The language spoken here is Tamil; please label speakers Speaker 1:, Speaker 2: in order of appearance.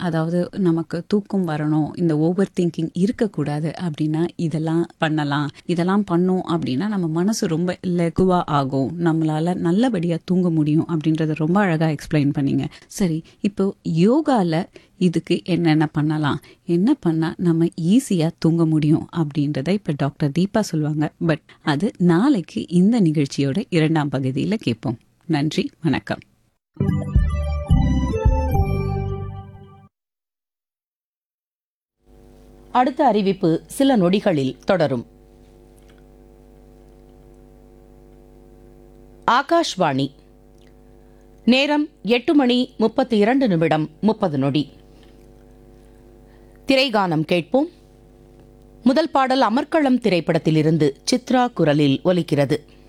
Speaker 1: அதாவது நமக்கு தூக்கம் வரணும் இந்த ஓவர் திங்கிங் இருக்கக்கூடாது அப்படின்னா இதெல்லாம் பண்ணலாம் இதெல்லாம் பண்ணோம் அப்படின்னா நம்ம மனசு ரொம்ப லெகுவா ஆகும் நம்மளால நல்லபடியா தூங்க முடியும் அப்படின்றத ரொம்ப அழகா எக்ஸ்பிளைன் பண்ணீங்க சரி இப்போ யோகால இதுக்கு என்னென்ன பண்ணலாம் என்ன பண்ணா நம்ம ஈஸியா தூங்க முடியும் அப்படின்றத இப்ப டாக்டர் தீபா சொல்லுவாங்க பட் அது நாளைக்கு இந்த நிகழ்ச்சியோட இரண்டாம் பகுதியில கேட்போம் நன்றி வணக்கம்
Speaker 2: அடுத்த அறிவிப்பு சில நொடிகளில் தொடரும் ஆகாஷ்வாணி நேரம் எட்டு மணி முப்பத்தி இரண்டு நிமிடம் முப்பது நொடி திரைகானம் கேட்போம் முதல் பாடல் அமர்க்களம் திரைப்படத்திலிருந்து சித்ரா குரலில் ஒலிக்கிறது